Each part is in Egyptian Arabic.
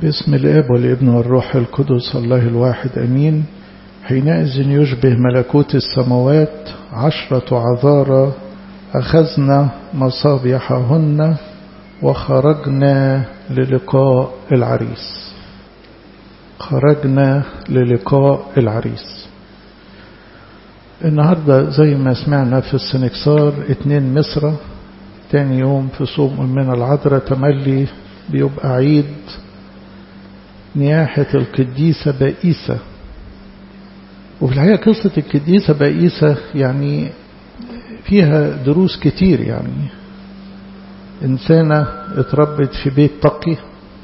باسم الاب والابن والروح القدس الله الواحد امين حينئذ يشبه ملكوت السماوات عشرة عذارى أخذنا مصابيحهن وخرجنا للقاء العريس خرجنا للقاء العريس النهاردة زي ما سمعنا في السنكسار اتنين مصر تاني يوم في صوم من العذراء تملي بيبقى عيد نياحة القديسة بائسة وفي الحقيقة قصة القديسة بائسة يعني فيها دروس كتير يعني إنسانة اتربت في بيت تقي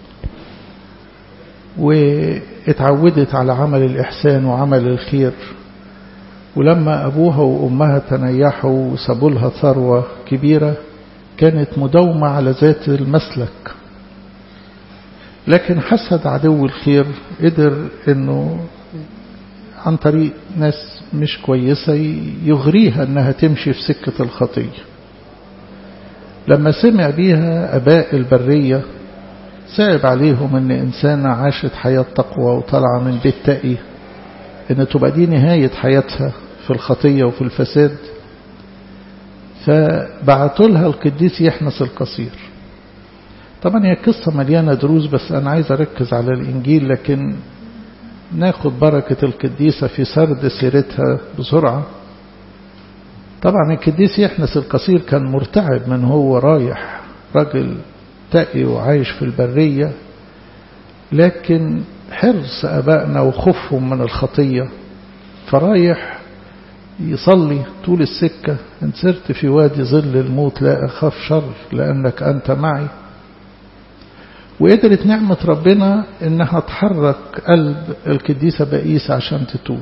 واتعودت على عمل الإحسان وعمل الخير ولما أبوها وأمها تنيحوا وسابوا لها ثروة كبيرة كانت مداومة على ذات المسلك لكن حسد عدو الخير قدر انه عن طريق ناس مش كويسة يغريها انها تمشي في سكة الخطية لما سمع بيها اباء البرية صعب عليهم ان انسانة عاشت حياة تقوى وطالعة من بيت تقي ان تبقى دي نهاية حياتها في الخطية وفي الفساد فبعتوا لها القديس يحنس القصير طبعا هي قصة مليانة دروس بس أنا عايز أركز على الإنجيل لكن ناخد بركة القديسة في سرد سيرتها بسرعة طبعا القديس يحنس القصير كان مرتعب من هو رايح راجل تقي وعايش في البرية لكن حرص أبائنا وخوفهم من الخطية فرايح يصلي طول السكة إن سرت في وادي ظل الموت لا أخاف شر لأنك أنت معي وقدرت نعمة ربنا إنها تحرك قلب القديسة بائسة عشان تتوب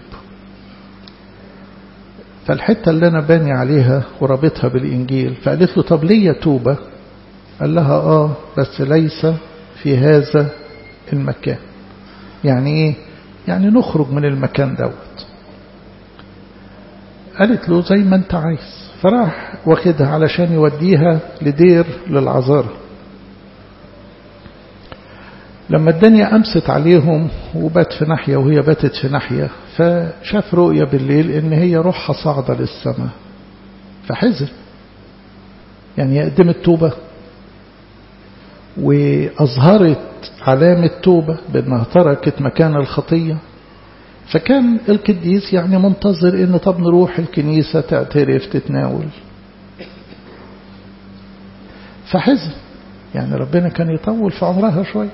فالحتة اللي أنا باني عليها ورابطها بالإنجيل فقالت له طب ليه توبة قال لها آه بس ليس في هذا المكان يعني إيه يعني نخرج من المكان دوت قالت له زي ما انت عايز فراح واخدها علشان يوديها لدير للعذارى لما الدنيا أمست عليهم وبات في ناحية وهي باتت في ناحية فشاف رؤية بالليل إن هي روحها صاعدة للسماء فحزن يعني قدمت توبة وأظهرت علامة توبة بأنها تركت مكان الخطية فكان القديس يعني منتظر إن طب نروح الكنيسة تعترف تتناول فحزن يعني ربنا كان يطول في عمرها شويه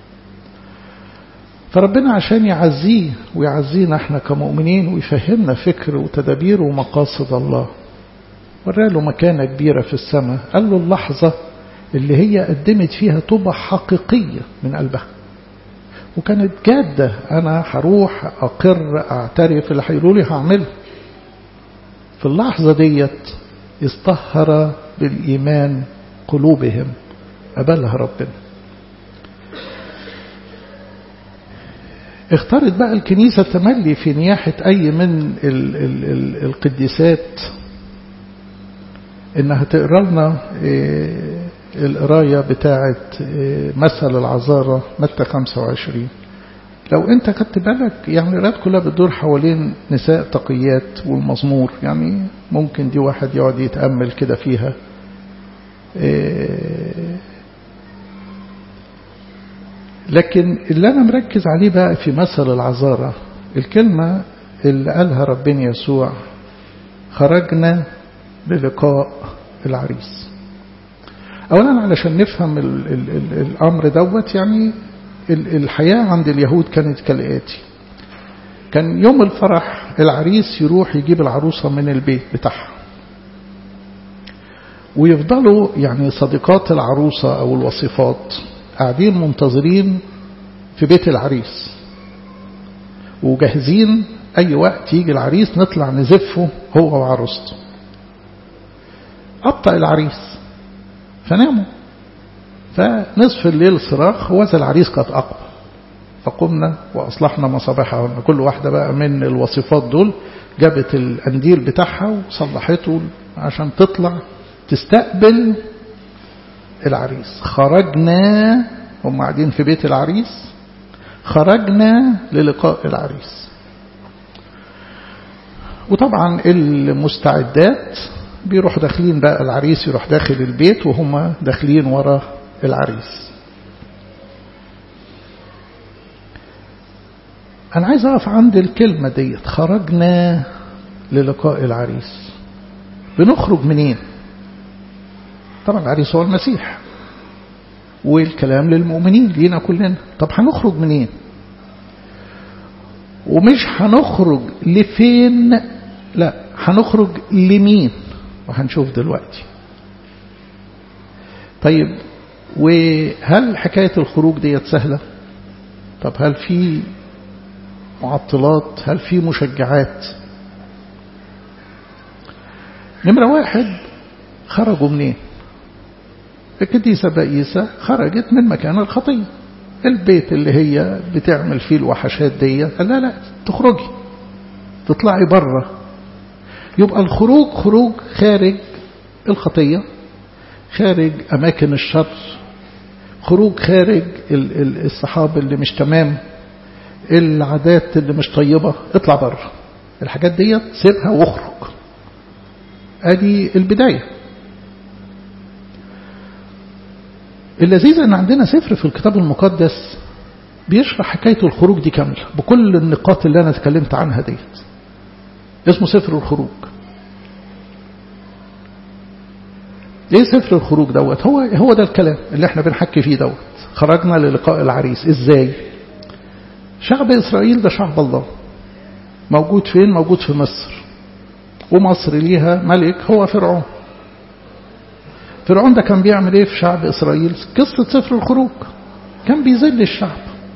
فربنا عشان يعزيه ويعزينا احنا كمؤمنين ويفهمنا فكر وتدابير ومقاصد الله وراله مكانة كبيرة في السماء قال له اللحظة اللي هي قدمت فيها توبة حقيقية من قلبها وكانت جادة أنا هروح أقر أعترف اللي هيقولوا لي هعمله في اللحظة ديت اصطهر بالإيمان قلوبهم قبلها ربنا اختارت بقى الكنيسة تملي في نياحة أي من ال ال ال القديسات إنها تقرا لنا القراية بتاعة مثل العذارى متى 25 لو أنت خدت بالك يعني القرايات كلها بتدور حوالين نساء تقيات والمزمور يعني ممكن دي واحد يقعد يتأمل كده فيها لكن اللي أنا مركز عليه بقى في مثل العذارى الكلمة اللي قالها ربنا يسوع خرجنا للقاء العريس أولا علشان نفهم ال ال ال الأمر دوت يعني الحياة عند اليهود كانت كالآتي كان يوم الفرح العريس يروح يجيب العروسة من البيت بتاعها ويفضلوا يعني صديقات العروسة أو الوصفات قاعدين منتظرين في بيت العريس وجاهزين أي وقت يجي العريس نطلع نزفه هو وعروسته أبطأ العريس فناموا فنصف الليل صراخ وذا العريس قد أقبل فقمنا وأصلحنا مصابيحها كل واحدة بقى من الوصفات دول جابت القنديل بتاعها وصلحته عشان تطلع تستقبل العريس خرجنا هم قاعدين في بيت العريس خرجنا للقاء العريس وطبعا المستعدات بيروح داخلين بقى العريس يروح داخل البيت وهم داخلين ورا العريس أنا عايز أقف عند الكلمة ديت خرجنا للقاء العريس بنخرج منين طبعا العريس هو المسيح والكلام للمؤمنين لينا كلنا طب هنخرج منين ومش هنخرج لفين لا هنخرج لمين وهنشوف دلوقتي طيب وهل حكاية الخروج ديت سهلة طب هل في معطلات هل في مشجعات نمرة واحد خرجوا منين الكنيسة بقيسة خرجت من مكان الخطية البيت اللي هي بتعمل فيه الوحشات دي قال لا لا تخرجي تطلعي بره يبقى الخروج خروج خارج الخطية خارج أماكن الشر خروج خارج الصحاب اللي مش تمام العادات اللي مش طيبة اطلع بره الحاجات دي سيبها واخرج ادي البداية اللذيذ ان عندنا سفر في الكتاب المقدس بيشرح حكاية الخروج دي كاملة بكل النقاط اللي انا اتكلمت عنها ديت اسمه سفر الخروج ليه سفر الخروج دوت هو هو ده الكلام اللي احنا بنحكي فيه دوت خرجنا للقاء العريس ازاي شعب إسرائيل ده شعب الله موجود فين موجود في مصر ومصر ليها ملك هو فرعون فرعون ده كان بيعمل ايه في شعب إسرائيل قصة سفر الخروج كان بيذل الشعب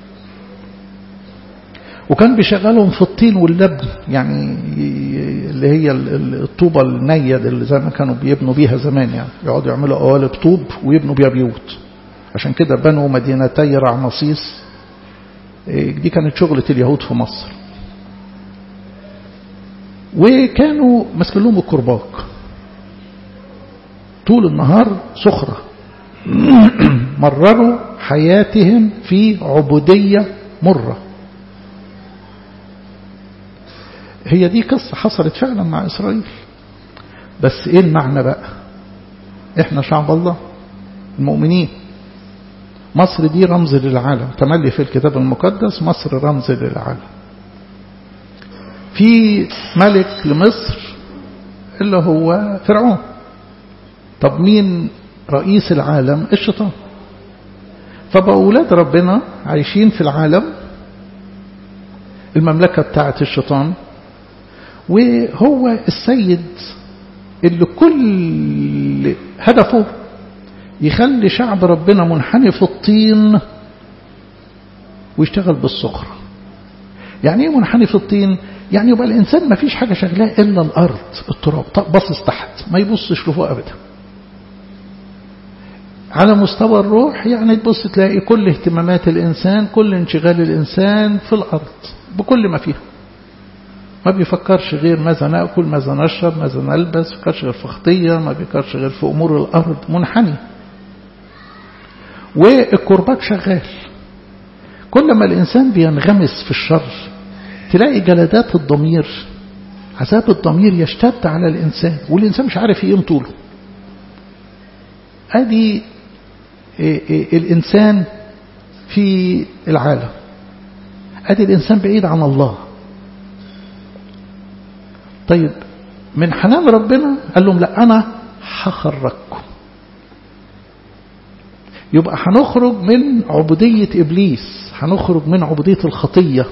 وكان بيشغلهم في الطين واللبن يعني اللي هي الطوبة النية اللي زي ما كانوا بيبنوا بيها زمان يعني يقعدوا يعملوا قوالب طوب ويبنوا بيها بيوت عشان كده بنوا مدينتي رعمسيس دي كانت شغلة اليهود في مصر وكانوا ماسكين لهم الكرباج طول النهار سخرة مرروا حياتهم في عبودية مرة هي دي قصة حصلت فعلا مع إسرائيل بس إيه المعنى بقى إحنا شعب الله المؤمنين مصر دي رمز للعالم تملي في الكتاب المقدس مصر رمز للعالم في ملك لمصر اللي هو فرعون طب مين رئيس العالم الشيطان فبقى أولاد ربنا عايشين في العالم المملكة بتاعت الشيطان وهو السيد اللي كل هدفه يخلي شعب ربنا منحني في الطين ويشتغل بالصخرة يعني ايه منحني في الطين يعني يبقى الإنسان ما فيش حاجة شغلاه إلا الأرض التراب باصص تحت ما يبصش لفوق أبدا على مستوى الروح يعني تبص تلاقي كل اهتمامات الإنسان كل انشغال الإنسان في الأرض بكل ما فيها ما بيفكرش غير ماذا نأكل ماذا نشرب ماذا نلبس ما بيفكرش غير في خطية ما بيفكرش غير في أمور الأرض منحني والكرباج شغال كل ما الإنسان بينغمس في الشر تلاقي جلدات الضمير عذاب الضمير يشتد على الإنسان والإنسان مش عارف يقيم طوله أدي الإنسان في العالم أدي الإنسان بعيد عن الله طيب من حنان ربنا قال لهم لا أنا هخرجكم يبقى هنخرج من عبودية إبليس هنخرج من عبودية الخطية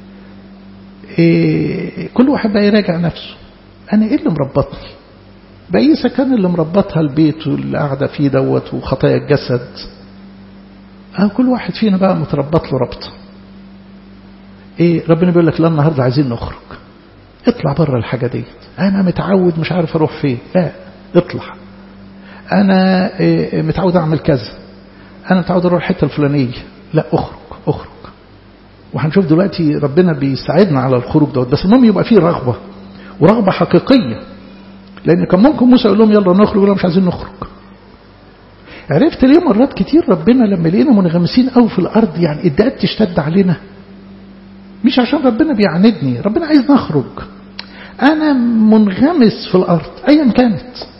إيه كل واحد بقى يراجع نفسه أنا إيه اللي مربطني بقيسة كان اللي مربطها البيت واللي قاعدة فيه دوت وخطايا الجسد أه كل واحد فينا بقى متربط له ربطة إيه ربنا بيقول لك لا النهاردة عايزين نخرج اطلع بره الحاجة دي أنا متعود مش عارف أروح فين لا اطلع أنا إيه متعود أعمل كذا أنا متعود أروح الحتة الفلانية لا أخرج أخرج وهنشوف دلوقتي ربنا بيساعدنا على الخروج دوت بس المهم يبقى فيه رغبة ورغبة حقيقية لأن كان ممكن موسى يقول لهم يلا نخرج ولا مش عايزين نخرج عرفت ليه مرات كتير ربنا لما لقينا منغمسين قوي في الارض يعني الدقات تشتد علينا مش عشان ربنا بيعاندني ربنا عايز نخرج انا منغمس في الارض ايا كانت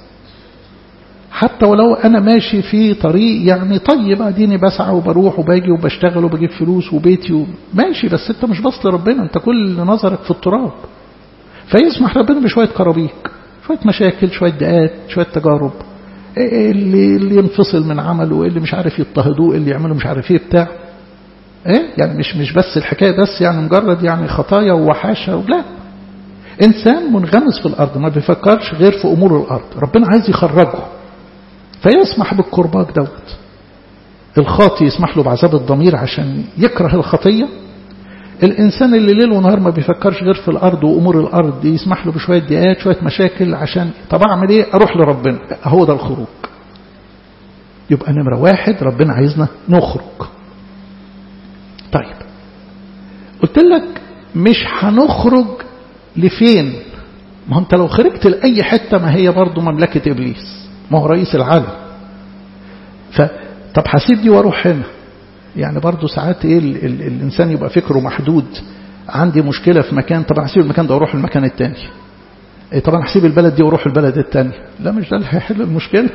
حتى ولو انا ماشي في طريق يعني طيب اديني بسعى وبروح وباجي وبشتغل وبجيب فلوس وبيتي و... ماشي بس انت مش باص لربنا انت كل نظرك في التراب فيسمح ربنا بشويه كرابيك شويه مشاكل شويه دقات شويه تجارب اللي اللي ينفصل من عمله اللي مش عارف يضطهدوه اللي يعملوا مش عارف ايه بتاع ايه يعني مش مش بس الحكايه بس يعني مجرد يعني خطايا ووحاشه لا انسان منغمس في الارض ما بيفكرش غير في امور الارض ربنا عايز يخرجه فيسمح بالكرباج دوت الخاطي يسمح له بعذاب الضمير عشان يكره الخطيه الإنسان اللي ليل ونهار ما بيفكرش غير في الأرض وأمور الأرض يسمح له بشوية دقات شوية مشاكل عشان طب أعمل إيه أروح لربنا هو ده الخروج يبقى نمرة واحد ربنا عايزنا نخرج طيب قلت لك مش هنخرج لفين ما انت لو خرجت لأي حتة ما هي برضو مملكة إبليس ما هو رئيس العالم فطب هسيب دي واروح هنا يعني برضه ساعات ايه ال ال الانسان يبقى فكره محدود عندي مشكله في مكان طبعا هسيب المكان ده واروح المكان الثاني إيه طبعا هسيب البلد دي واروح البلد الثاني لا مش ده اللي هيحل المشكله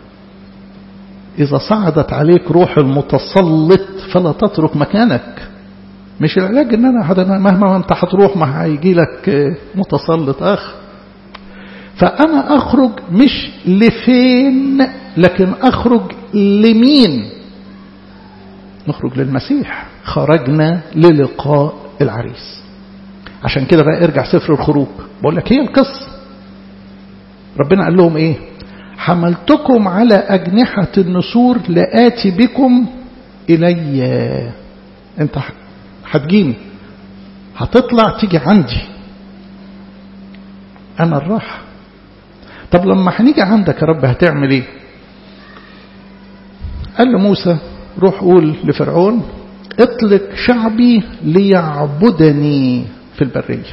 اذا صعدت عليك روح المتسلط فلا تترك مكانك مش العلاج ان انا مهما انت هتروح ما هيجي لك متسلط اخ فانا اخرج مش لفين لكن اخرج لمين نخرج للمسيح خرجنا للقاء العريس عشان كده بقى ارجع سفر الخروج بقول لك هي القصة ربنا قال لهم ايه حملتكم على أجنحة النسور لآتي بكم إلي انت هتجيني هتطلع تيجي عندي أنا الراحة طب لما هنيجي عندك يا رب هتعمل ايه قال لموسى روح قول لفرعون اطلق شعبي ليعبدني في البرية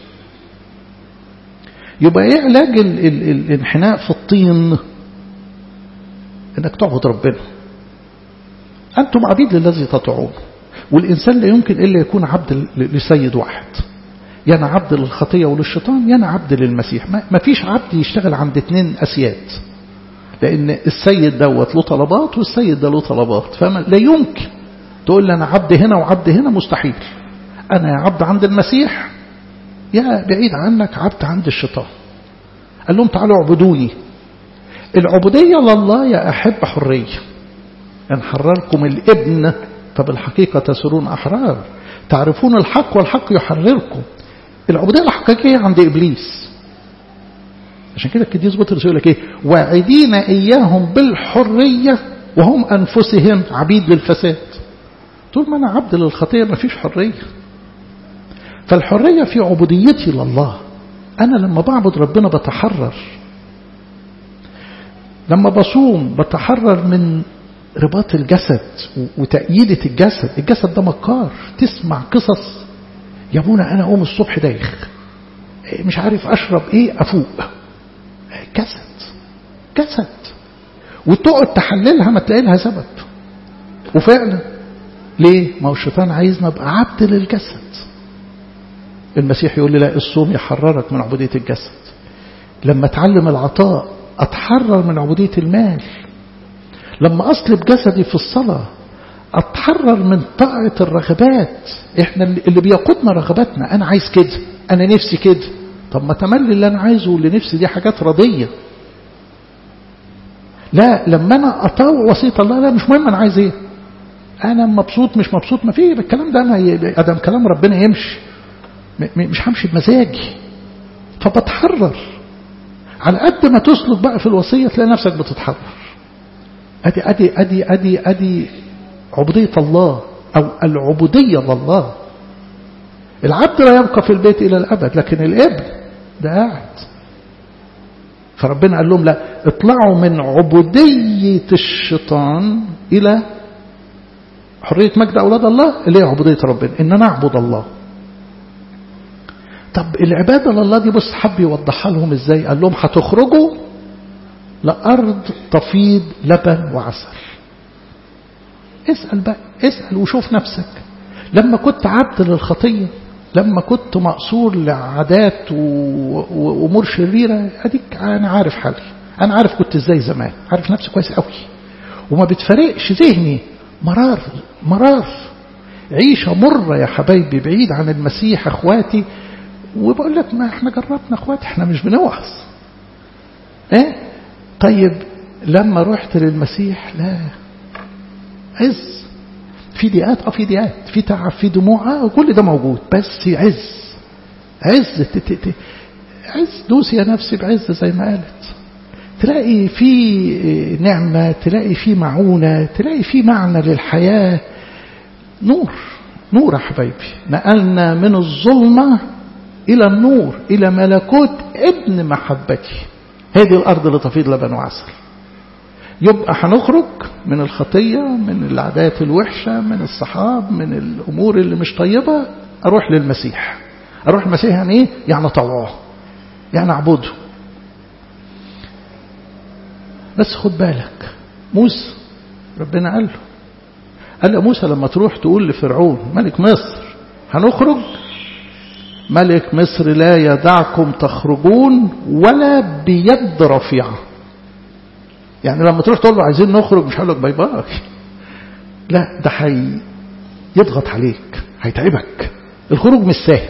يبقى ايه علاج ال ال الانحناء في الطين انك تعبد ربنا انتم عبيد للذي تطيعون والانسان لا يمكن الا يكون عبد لسيد واحد يا انا عبد للخطيه وللشيطان يا انا عبد للمسيح ما فيش عبد يشتغل عند اتنين اسياد لأن السيد دوت له طلبات والسيد ده له طلبات فما لا يمكن تقول لي أنا عبد هنا وعبد هنا مستحيل أنا يا عبد عند المسيح يا بعيد عنك عبد عند الشيطان قال لهم تعالوا اعبدوني العبودية لله يا أحب حرية إن حرركم الابن فبالحقيقة تسرون أحرار تعرفون الحق والحق يحرركم العبودية الحقيقية عند إبليس عشان كده القديس بطرس يقول لك ايه واعدين اياهم بالحريه وهم انفسهم عبيد للفساد طول ما انا عبد للخطيه ما فيش حريه فالحريه في عبوديتي لله انا لما بعبد ربنا بتحرر لما بصوم بتحرر من رباط الجسد وتأييدة الجسد الجسد ده مكار تسمع قصص يا ابونا انا اقوم الصبح دايخ مش عارف اشرب ايه افوق جسد جسد وتقعد تحللها ما تلاقي لها سبب وفعلا ليه ما هو الشيطان عايزنا ابقى عبد للجسد المسيح يقول لي لا الصوم يحررك من عبودية الجسد لما اتعلم العطاء اتحرر من عبودية المال لما اصلب جسدي في الصلاة اتحرر من طاعة الرغبات احنا اللي بيقودنا رغباتنا انا عايز كده انا نفسي كده طب ما تملي اللي انا عايزه واللي نفسي دي حاجات رضية لا لما انا اطاوع وصية الله لا مش مهم انا عايز ايه انا مبسوط مش مبسوط ما في الكلام ده انا ادم كلام ربنا يمشي مش همشي بمزاجي فبتحرر على قد ما تسلك بقى في الوصية تلاقي نفسك بتتحرر ادي ادي ادي ادي ادي عبودية الله او العبودية لله العبد لا يبقى في البيت إلى الأبد لكن الابن ده قاعد فربنا قال لهم لا اطلعوا من عبودية الشيطان إلى حرية مجد أولاد الله اللي هي عبودية ربنا إن أنا أعبد الله طب العبادة لله دي بص حب يوضحها لهم إزاي قال لهم هتخرجوا لأرض تفيض لبن وعسل اسأل بقى اسأل وشوف نفسك لما كنت عبد للخطية لما كنت مقصور لعادات وأمور شريرة أديك أنا عارف حالي أنا عارف كنت إزاي زمان عارف نفسي كويس قوي وما بتفرقش ذهني مرار مرار عيشة مرة يا حبايبي بعيد عن المسيح أخواتي وبقول لك ما احنا جربنا أخواتي احنا مش بنوعظ ايه طيب لما رحت للمسيح لا عز في ضيقات اه في ضيقات في تعب في دموع اه كل ده موجود بس عز عز تتت عز دوس يا نفسي بعز زي ما قالت تلاقي في نعمة تلاقي في معونة تلاقي في معنى للحياة نور نور يا حبايبي نقلنا من الظلمة إلى النور إلى ملكوت ابن محبتي هذه الأرض اللي تفيض لبن وعسل يبقى هنخرج من الخطية من العادات الوحشة من الصحاب من الأمور اللي مش طيبة أروح للمسيح أروح المسيح يعني إيه؟ يعني طواه يعني أعبده بس خد بالك موسى ربنا قال له قال له موسى لما تروح تقول لفرعون ملك مصر هنخرج ملك مصر لا يدعكم تخرجون ولا بيد رفيعة يعني لما تروح تقول له عايزين نخرج مش هقول لك باي باي لا ده حي يضغط عليك هيتعبك الخروج مش سهل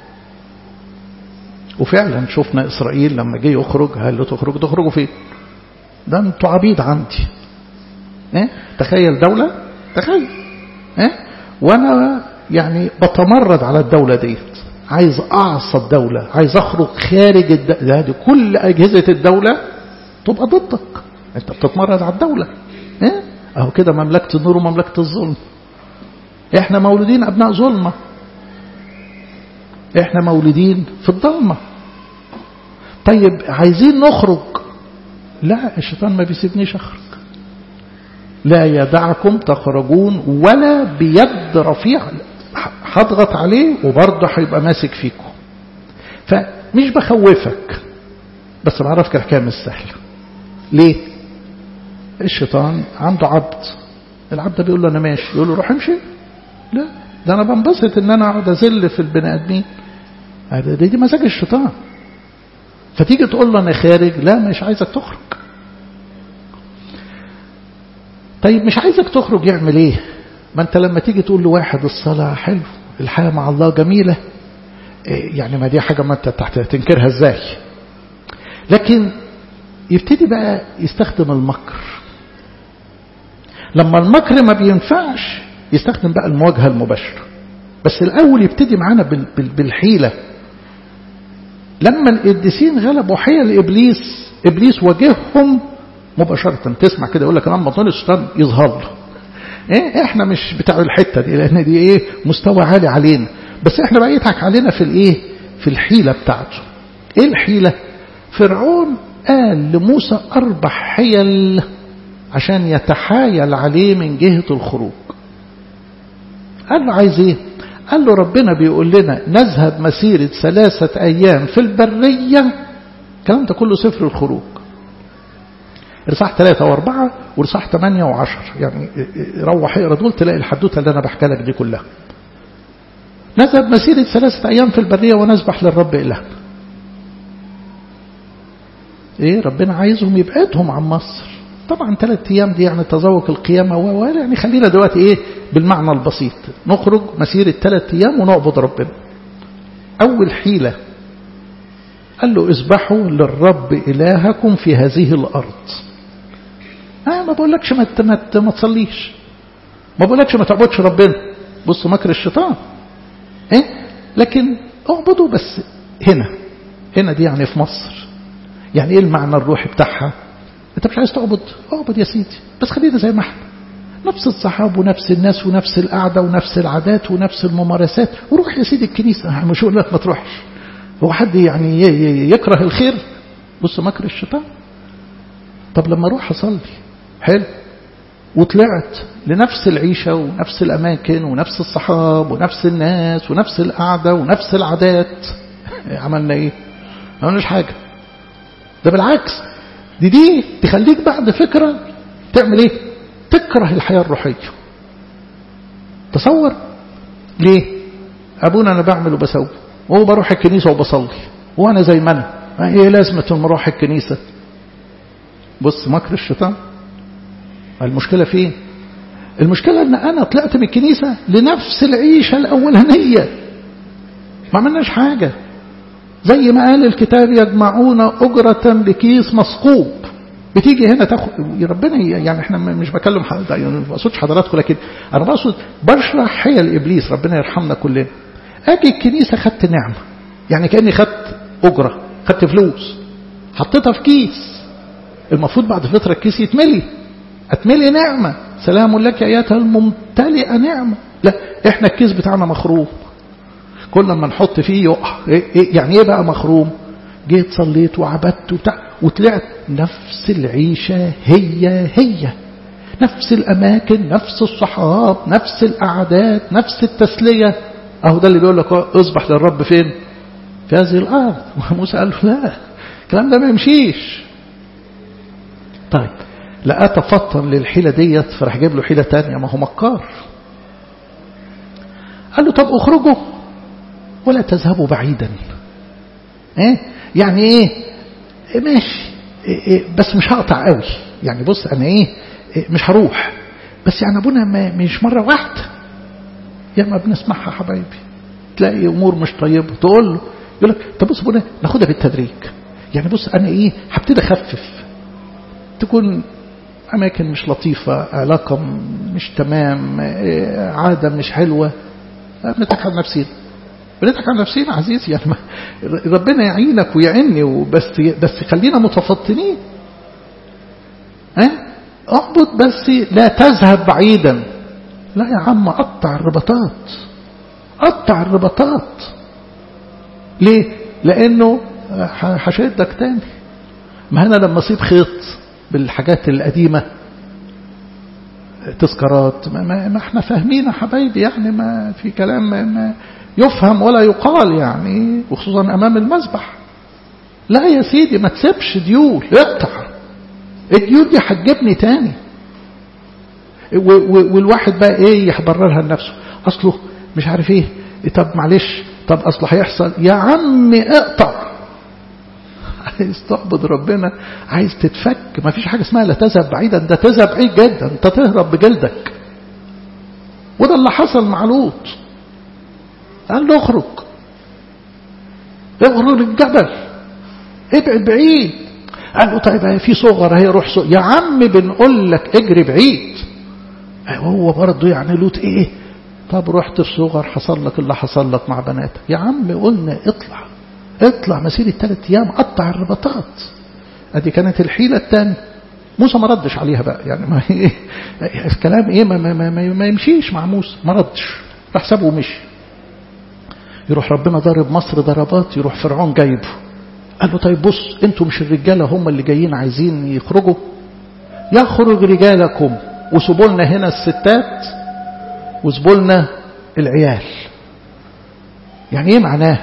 وفعلا شفنا إسرائيل لما جه يخرج قال له تخرج تخرجوا فين ده انتوا عبيد عندي إيه؟ تخيل دولة تخيل إيه؟ وانا يعني بتمرد على الدولة ديت عايز اعصى الدولة عايز اخرج خارج الدولة دي كل اجهزة الدولة تبقى ضدك انت بتتمرد على الدولة إيه؟ اهو كده مملكة النور ومملكة الظلم احنا مولودين ابناء ظلمة احنا مولودين في الضلمة طيب عايزين نخرج لا الشيطان ما بيسيبنيش اخرج لا يدعكم تخرجون ولا بيد رفيع هضغط عليه وبرضه هيبقى ماسك فيكم فمش بخوفك بس بعرفك الحكايه مش سهله ليه الشيطان عنده عبد العبد ده بيقول له انا ماشي يقول له روح امشي لا ده انا بنبسط ان انا اقعد ازل في البني ادمين هذا دي, دي مزاج الشيطان فتيجي تقول له انا خارج لا مش عايزك تخرج طيب مش عايزك تخرج يعمل ايه ما انت لما تيجي تقول لواحد الصلاة حلو الحياة مع الله جميلة إيه يعني ما دي حاجة ما انت تحت تنكرها ازاي لكن يبتدي بقى يستخدم المكر لما المكر ما بينفعش يستخدم بقى المواجهة المباشرة بس الأول يبتدي معانا بالحيلة لما القديسين غلبوا حيل إبليس إبليس واجههم مباشرة تسمع كده يقول لك لما طول الشيطان يظهر له إيه احنا مش بتاع الحتة دي لأن دي ايه مستوى عالي علينا بس احنا بقى يضحك علينا في الايه في الحيلة بتاعته ايه الحيلة فرعون قال لموسى أربع حيل عشان يتحايل عليه من جهة الخروج قال له عايز ايه قال له ربنا بيقول لنا نذهب مسيرة ثلاثة أيام في البرية الكلام ده كله سفر الخروج رصاح ثلاثة واربعة ورصاح ثمانية وعشر يعني روح اقرا دول تلاقي الحدوتة اللي أنا بحكي لك دي كلها نذهب مسيرة ثلاثة أيام في البرية ونسبح للرب إلهنا إيه ربنا عايزهم يبعدهم عن مصر طبعا ثلاث أيام دي يعني تذوق القيامة و يعني خلينا دلوقتي إيه بالمعنى البسيط نخرج مسيرة ثلاث أيام ونعبد ربنا أول حيلة قال له اذبحوا للرب إلهكم في هذه الأرض آه ما بقولكش ما ما ما تصليش ما بقولكش ما تعبدش ربنا بص مكر الشيطان ايه لكن اعبدوا بس هنا هنا دي يعني في مصر يعني ايه المعنى الروحي بتاعها انت مش عايز تعبد اعبد يا سيدي بس خلينا زي ما احنا نفس الصحاب ونفس الناس ونفس القعدة ونفس العادات ونفس الممارسات وروح يا سيدي الكنيسة مش هقول لك ما تروحش هو حد يعني يكره الخير بص مكر الشيطان طب لما اروح اصلي حلو وطلعت لنفس العيشة ونفس الأماكن ونفس الصحاب ونفس الناس ونفس القعدة ونفس العادات عملنا ايه ما عملناش حاجة ده بالعكس دي دي تخليك بعد فكرة تعمل ايه تكره الحياة الروحية تصور ليه ابونا انا بعمل وبسوي وهو بروح الكنيسة وبصلي وانا زي ما انا ايه لازمة المروح الكنيسة بص مكر الشيطان المشكلة فين إيه؟ المشكلة ان انا طلعت من الكنيسة لنفس العيشة الاولانية ما عملناش حاجة زي ما قال الكتاب يجمعون أجرة بكيس مثقوب بتيجي هنا تاخد ربنا يعني احنا مش بكلم يعني ما بقصدش حضراتكم لكن انا بقصد بشرح حيل ابليس ربنا يرحمنا كلنا اجي الكنيسه خدت نعمه يعني كاني خدت اجره خدت فلوس حطيتها في كيس المفروض بعد فتره الكيس يتملي اتملي نعمه سلام لك ايتها الممتلئه نعمه لا احنا الكيس بتاعنا مخروم كل ما نحط فيه يقع إيه إيه يعني ايه بقى مخروم جيت صليت وعبدت وبتاع وطلعت نفس العيشة هي هي نفس الأماكن نفس الصحاب نفس الأعداد نفس التسلية أهو ده اللي بيقول لك اصبح للرب فين في هذه الأرض وموسى قال له لا الكلام ده ما يمشيش طيب لقى تفطن للحيلة ديت فراح جايب له حيلة تانية ما هو مكار قال له طب اخرجوا ولا تذهبوا بعيدا ايه يعني ايه, إيه ماشي إيه إيه بس مش هقطع قوي يعني بص انا ايه, إيه مش هروح بس يعني ابونا ما مش مره واحده يا ما بنسمعها حبايبي تلاقي امور مش طيبه تقول له يقول لك طب بص ابونا ناخدها بالتدريج يعني بص انا ايه هبتدي اخفف تكون اماكن مش لطيفه علاقه مش تمام عاده مش حلوه بنضحك على نفسينا بنضحك على نفسينا عزيزي يعني ربنا يعينك ويعني وبس بس خلينا متفطنين ها أه؟ اعبد بس لا تذهب بعيدا لا يا عم قطع الرباطات قطع الرباطات ليه لانه هشدك تاني ما هنا لما اصيب خيط بالحاجات القديمه تذكارات ما, ما, ما احنا فاهمين يا حبايبي يعني ما في كلام ما, ما يفهم ولا يقال يعني وخصوصا امام المذبح لا يا سيدي ما تسيبش ديول اقطع الديول دي هتجيبني تاني والواحد بقى ايه يحبررها لنفسه اصله مش عارف ايه طب معلش طب اصله هيحصل يا عم اقطع عايز تعبد ربنا عايز تتفك ما فيش حاجه اسمها لا تذهب بعيدا ده تذهب بعيد جدا انت تهرب بجلدك وده اللي حصل مع لوط قال له اخرج اخرج الجبل ابعد بعيد قال له طيب في صغر هي روح صغر يا عم بنقول لك اجري بعيد هو برضه يعني لوط ايه طب رحت في صغر حصل لك اللي حصل لك مع بناتك يا عم قلنا اطلع اطلع مسيرة ثلاث ايام قطع الرباطات ادي كانت الحيلة الثانية موسى ما ردش عليها بقى يعني ما إيه الكلام ايه ما, ما, ما, ما يمشيش مع موسى ما ردش راح سابه ومشي يروح ربنا ضارب مصر ضربات يروح فرعون جايبه قال له طيب بص انتوا مش الرجالة هم اللي جايين عايزين يخرجوا يخرج رجالكم وسيبوا لنا هنا الستات وسيبوا لنا العيال يعني ايه معناه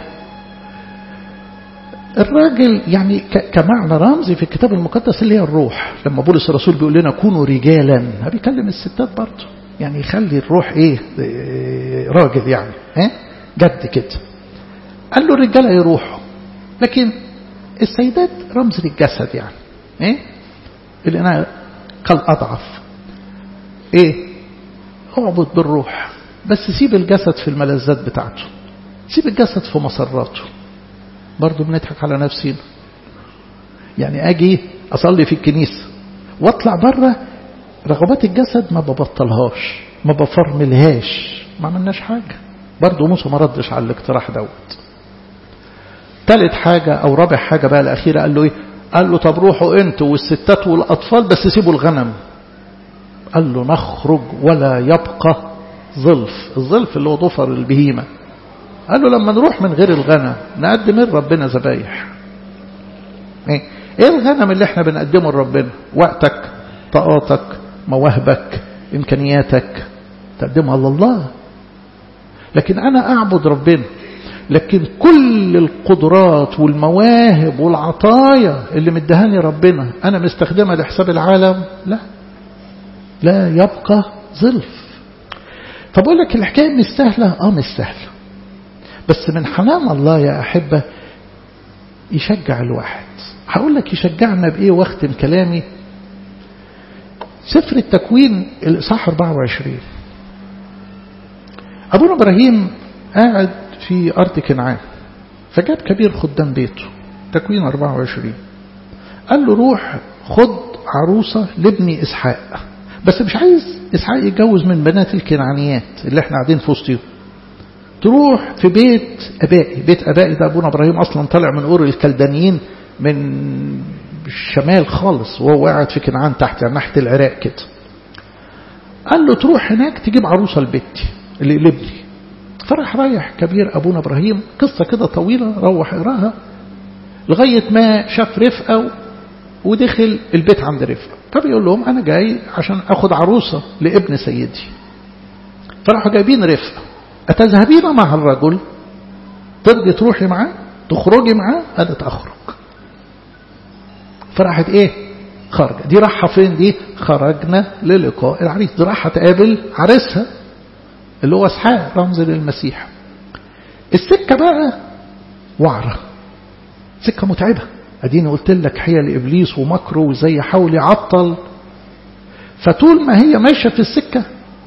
الراجل يعني كمعنى رمزي في الكتاب المقدس اللي هي الروح لما بولس الرسول بيقول لنا كونوا رجالا بيكلم الستات برضه يعني يخلي الروح ايه راجل يعني ها جد كده قال له الرجاله يروحوا لكن السيدات رمز للجسد يعني ايه اللي انا كالاضعف ايه اعبد بالروح بس سيب الجسد في الملذات بتاعته سيب الجسد في مسراته برضه بنضحك على نفسينا يعني اجي اصلي في الكنيسه واطلع بره رغبات الجسد ما ببطلهاش ما بفرملهاش ما عملناش حاجه برضه موسى ما ردش على الاقتراح دوت ثالث حاجة أو رابع حاجة بقى الأخيرة قال له إيه قال له طب روحوا أنتوا والستات والأطفال بس سيبوا الغنم قال له نخرج ولا يبقى ظلف الظلف اللي هو ضفر البهيمة قال له لما نروح من غير الغنم نقدم لربنا ذبايح ايه ايه الغنم اللي احنا بنقدمه لربنا وقتك طاقاتك مواهبك امكانياتك تقدمها لله لكن انا اعبد ربنا لكن كل القدرات والمواهب والعطايا اللي مدهاني ربنا أنا مستخدمها لحساب العالم لا لا يبقى ظلف فبقول لك الحكاية مش سهلة اه مش سهلة بس من حنان الله يا أحبة يشجع الواحد هقول لك يشجعنا بإيه واختم كلامي سفر التكوين الإصحاح 24 أبونا إبراهيم قاعد في أرض كنعان فجاب كبير خدام بيته تكوين 24 قال له روح خد عروسة لابني إسحاق بس مش عايز إسحاق يتجوز من بنات الكنعانيات اللي احنا قاعدين في وسطهم تروح في بيت أبائي بيت أبائي ده أبونا إبراهيم أصلا طلع من أور الكلدانيين من الشمال خالص وهو قاعد في كنعان تحت يعني ناحية العراق كده قال له تروح هناك تجيب عروسة لبيتي اللي لابني فراح رايح كبير أبونا إبراهيم قصة كده طويلة روح اقراها لغاية ما شاف رفقة ودخل البيت عند رفقة فبيقول لهم أنا جاي عشان أخد عروسة لابن سيدي فراحوا جايبين رفقة أتذهبين مع الرجل ترضي تروحي معاه تخرجي معاه قالت أخرج فراحت إيه خارجة دي راحة فين دي خرجنا للقاء العريس دي راحة تقابل عريسها اللي هو اسحاق رمز للمسيح السكة بقى وعرة سكة متعبة اديني قلت لك حيل ابليس ومكره وازاي يحاول يعطل فطول ما هي ماشيه في السكه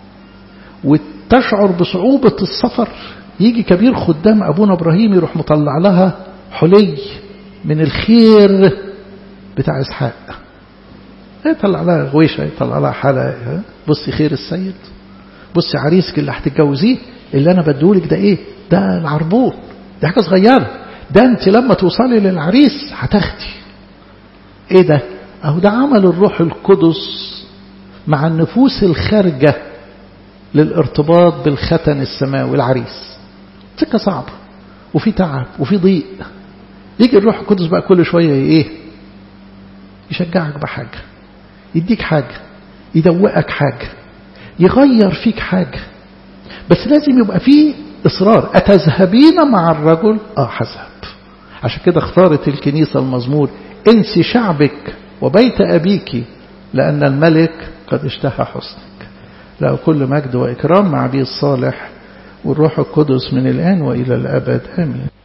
وتشعر بصعوبه السفر يجي كبير خدام ابونا ابراهيم يروح مطلع لها حلي من الخير بتاع اسحاق يطلع لها غويشه يطلع لها حاله بصي خير السيد بصي عريسك اللي هتتجوزيه اللي انا بديهولك ده ايه ده العربون دي حاجه صغيره ده انت لما توصلي للعريس هتاخدي ايه ده اهو ده عمل الروح القدس مع النفوس الخارجة للارتباط بالختن السماوي العريس سكة صعبة وفي تعب وفي ضيق يجي الروح القدس بقى كل شوية ايه يشجعك بحاجة يديك حاجة يدوقك حاجة يغير فيك حاجة بس لازم يبقى فيه إصرار أتذهبين مع الرجل آه حذهب عشان كده اختارت الكنيسة المزمور انسي شعبك وبيت أبيك لأن الملك قد اشتهى حسنك له كل مجد وإكرام مع أبي الصالح والروح القدس من الآن وإلى الأبد آمين